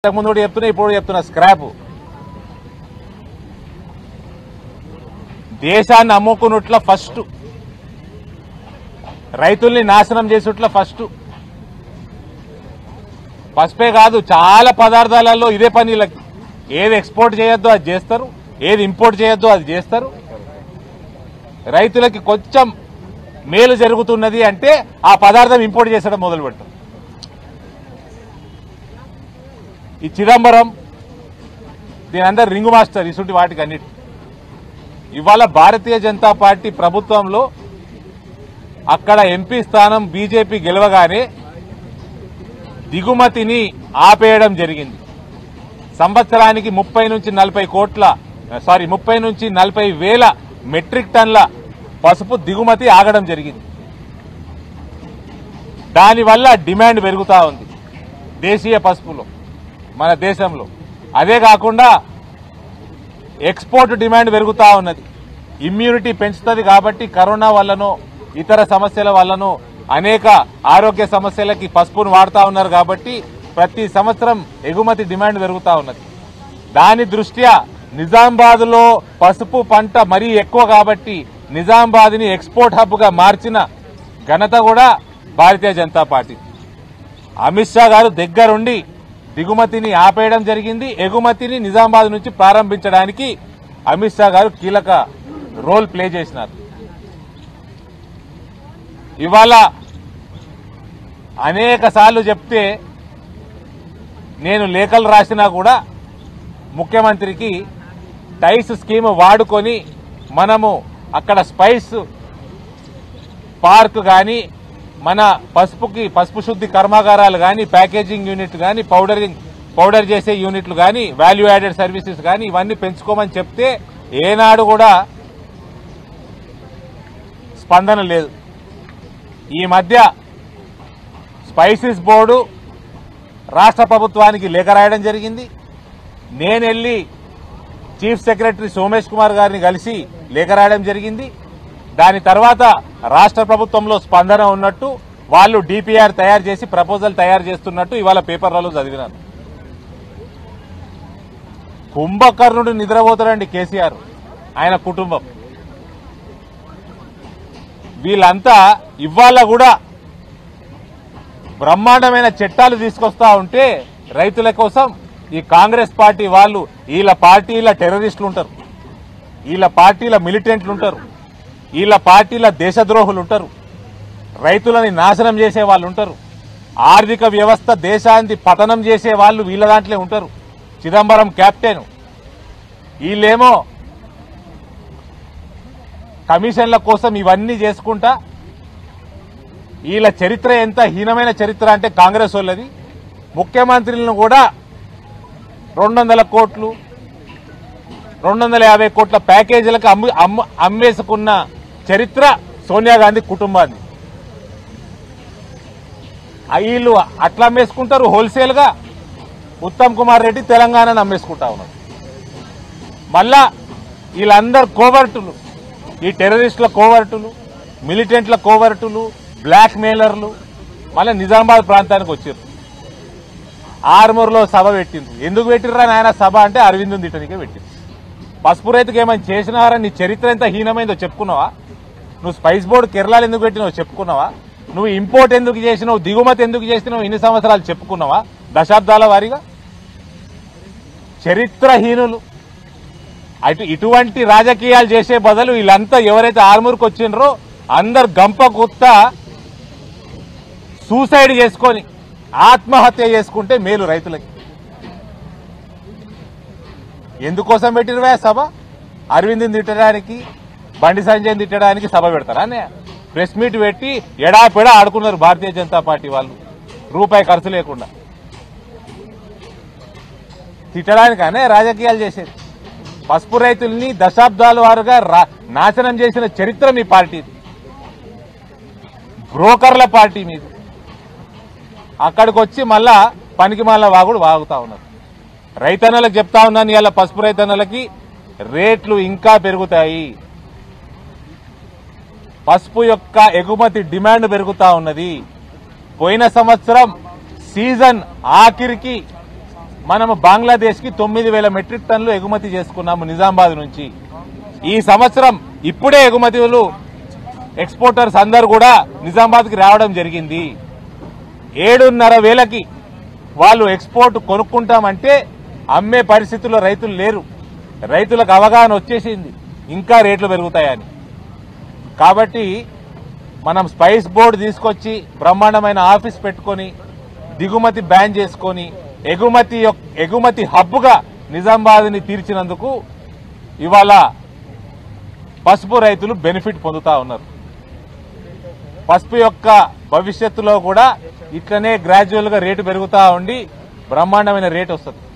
ముందు కూడా చెప్తున్నా ఇప్పుడు కూడా చెప్తున్నా స్క్రాప్ దేశాన్ని అమ్ముకున్నట్ల ఫస్ట్ రైతుల్ని నాశనం చేసేట్ల ఫస్ట్ పసుపే కాదు చాలా పదార్థాలలో ఇదే పని వీళ్ళకి ఏది ఎక్స్పోర్ట్ చేయొద్దో అది చేస్తారు ఏది ఇంపోర్ట్ చేయొద్దో అది చేస్తారు రైతులకి కొంచెం మేలు జరుగుతున్నది అంటే ఆ పదార్థం ఇంపోర్ట్ చేసడం మొదలు పెడతారు ఈ చిదంబరం దీని అందరు రింగు మాస్టర్ ఇసుంటి వాటికి అన్నిటి ఇవాళ భారతీయ జనతా పార్టీ ప్రభుత్వంలో అక్కడ ఎంపీ స్థానం బీజేపీ గెలవగానే దిగుమతిని ఆపేయడం జరిగింది సంవత్సరానికి ముప్పై నుంచి నలభై కోట్ల సారీ ముప్పై నుంచి నలభై వేల మెట్రిక్ టన్ల పసుపు దిగుమతి ఆగడం జరిగింది దానివల్ల డిమాండ్ పెరుగుతా ఉంది దేశీయ పసుపులో మన దేశంలో అదే కాకుండా ఎక్స్పోర్ట్ డిమాండ్ పెరుగుతా ఉన్నది ఇమ్యూనిటీ పెంచుతుంది కాబట్టి కరోనా వల్లనో ఇతర సమస్యల వల్లనో అనేక ఆరోగ్య సమస్యలకి పసుపును వాడుతా ఉన్నారు కాబట్టి ప్రతి సంవత్సరం ఎగుమతి డిమాండ్ పెరుగుతా ఉన్నది దాని దృష్ట్యా నిజామాబాద్ లో పసుపు పంట మరీ ఎక్కువ కాబట్టి నిజామాబాద్ ని ఎక్స్పోర్ట్ హబ్ గా మార్చిన ఘనత కూడా భారతీయ జనతా పార్టీ అమిత్ షా గారు దగ్గరుండి దిగుమతిని ఆపేయడం జరిగింది ఎగుమతిని నిజామాబాద్ నుంచి ప్రారంభించడానికి అమిత్ షా గారు కీలక రోల్ ప్లే చేసినారు ఇవాళ అనేక సార్లు చెప్తే నేను లేఖలు రాసినా కూడా ముఖ్యమంత్రికి టైస్ స్కీమ్ వాడుకొని మనము అక్కడ స్పైస్ పార్క్ కానీ మన పసుపుకి పసుపు శుద్ధి కర్మాగారాలు కానీ ప్యాకేజింగ్ యూనిట్ కానీ పౌడరింగ్ పౌడర్ చేసే యూనిట్లు కానీ వాల్యూ యాడెడ్ సర్వీసెస్ కానీ ఇవన్నీ పెంచుకోమని చెప్తే ఏనాడు కూడా స్పందన లేదు ఈ మధ్య స్పైసెస్ బోర్డు రాష్ట్ర ప్రభుత్వానికి లేఖ రాయడం జరిగింది నేను వెళ్ళి చీఫ్ సెక్రటరీ సోమేష్ కుమార్ గారిని కలిసి లేఖ రాయడం జరిగింది దాని తర్వాత రాష్ట్ర ప్రభుత్వంలో స్పందన ఉన్నట్టు వాళ్ళు డిపిఆర్ తయారు చేసి ప్రపోజల్ తయారు చేస్తున్నట్టు ఇవాళ పేపర్లలో చదివినాను కుంభకర్ణుడు నిద్రపోతాడండి కేసీఆర్ ఆయన కుటుంబం వీళ్ళంతా ఇవాళ కూడా బ్రహ్మాండమైన చట్టాలు తీసుకొస్తా ఉంటే రైతుల కోసం ఈ కాంగ్రెస్ పార్టీ వాళ్ళు వీళ్ళ పార్టీల టెర్రరిస్టులు ఉంటారు వీళ్ళ పార్టీల మిలిటెంట్లు ఉంటారు వీళ్ళ పార్టీల దేశద్రోహులు ఉంటారు రైతులని నాశనం చేసే వాళ్ళు ఉంటారు ఆర్థిక వ్యవస్థ దేశాన్ని పతనం చేసే వాళ్ళు వీళ్ళ దాంట్లో ఉంటారు చిదంబరం కెప్టెన్ వీళ్ళేమో కమిషన్ల కోసం ఇవన్నీ చేసుకుంటా వీళ్ళ చరిత్ర ఎంత హీనమైన చరిత్ర అంటే కాంగ్రెస్ వాళ్ళది ముఖ్యమంత్రులను కూడా రెండు వందల కోట్లు రెండు వందల యాభై కోట్ల ప్యాకేజీలకు అమ్ము అమ్ము అమ్మేసుకున్న చరిత్ర సోనియా గాంధీ కుటుంబాన్ని ఆ వీళ్ళు అట్లా అమ్మేసుకుంటారు హోల్సేల్ గా ఉత్తమ్ కుమార్ రెడ్డి తెలంగాణను అమ్మేసుకుంటా ఉన్నారు మళ్ళా వీళ్ళందరు కోవర్టులు ఈ టెర్రరిస్టుల కోవర్టులు మిలిటెంట్ల కోవర్టులు బ్లాక్ మెయిలర్లు మళ్ళీ నిజామాబాద్ ప్రాంతానికి వచ్చారు ఆర్మూర్లో సభ పెట్టిండ్రు ఎందుకు పెట్టిర్రా నాయన సభ అంటే అరవింద్ తిట్టనికే పెట్టింది పసుపు రైతుకి ఏమైనా చేసినారా నీ చరిత్ర ఎంత హీనమైందో చెప్పుకున్నావా నువ్వు స్పైస్ బోర్డు కేరళలో ఎందుకు పెట్టినావు చెప్పుకున్నావా నువ్వు ఇంపోర్ట్ ఎందుకు చేసినావు దిగుమతి ఎందుకు చేసినావు ఇన్ని సంవత్సరాలు చెప్పుకున్నావా దశాబ్దాల వారీగా చరిత్రహీనులు అటు ఇటువంటి రాజకీయాలు చేసే బదులు వీళ్ళంతా ఎవరైతే ఆర్మూర్కి వచ్చిండ్రో అందరు గంప గుత్త సూసైడ్ చేసుకొని ఆత్మహత్య చేసుకుంటే మేలు రైతులకి ఎందుకోసం పెట్టినవే సభ అరవింద్ని తిట్టడానికి బండి సంజయ్ తిట్టడానికి సభ పెడతారా అన్నయ్య ప్రెస్ మీట్ పెట్టి ఎడాపెడా ఆడుకున్నారు భారతీయ జనతా పార్టీ వాళ్ళు రూపాయి ఖర్చు లేకుండా తిట్టడానికనే రాజకీయాలు చేసేది పసుపు రైతుల్ని దశాబ్దాల వారుగా రా- నాశనం చేసిన చరిత్ర మీ పార్టీది బ్రోకర్ల పార్టీ మీది అక్కడికి వచ్చి మళ్ళా పనికి మళ్ళా వాగుడు వాగుతా ఉన్నారు రైతన్నలకు చెప్తా ఉన్నాను ఇవాళ పసుపు రైతన్నలకి రేట్లు ఇంకా పెరుగుతాయి పసుపు యొక్క ఎగుమతి డిమాండ్ పెరుగుతా ఉన్నది పోయిన సంవత్సరం సీజన్ ఆఖరికి మనము బంగ్లాదేశ్కి తొమ్మిది వేల మెట్రిక్ టన్నులు ఎగుమతి చేసుకున్నాము నిజామాబాద్ నుంచి ఈ సంవత్సరం ఇప్పుడే ఎగుమతులు ఎక్స్పోర్టర్స్ అందరు కూడా నిజామాబాద్కి రావడం జరిగింది ఏడున్నర వేలకి వాళ్ళు ఎక్స్పోర్ట్ కొనుక్కుంటామంటే అమ్మే పరిస్థితుల్లో రైతులు లేరు రైతులకు అవగాహన వచ్చేసింది ఇంకా రేట్లు పెరుగుతాయని కాబట్టి మనం స్పైస్ బోర్డు తీసుకొచ్చి బ్రహ్మాండమైన ఆఫీస్ పెట్టుకొని దిగుమతి బ్యాన్ చేసుకొని ఎగుమతి యొక్- ఎగుమతి హబ్బుగా నిజామాబాద్ని తీర్చినందుకు ఇవాళ పసుపు రైతులు బెనిఫిట్ పొందుతా ఉన్నారు పసుపు యొక్క భవిష్యత్తులో కూడా ఇట్లనే గ్రాడ్యువల్ గా రేటు పెరుగుతా ఉండి బ్రహ్మాండమైన రేటు వస్తుంది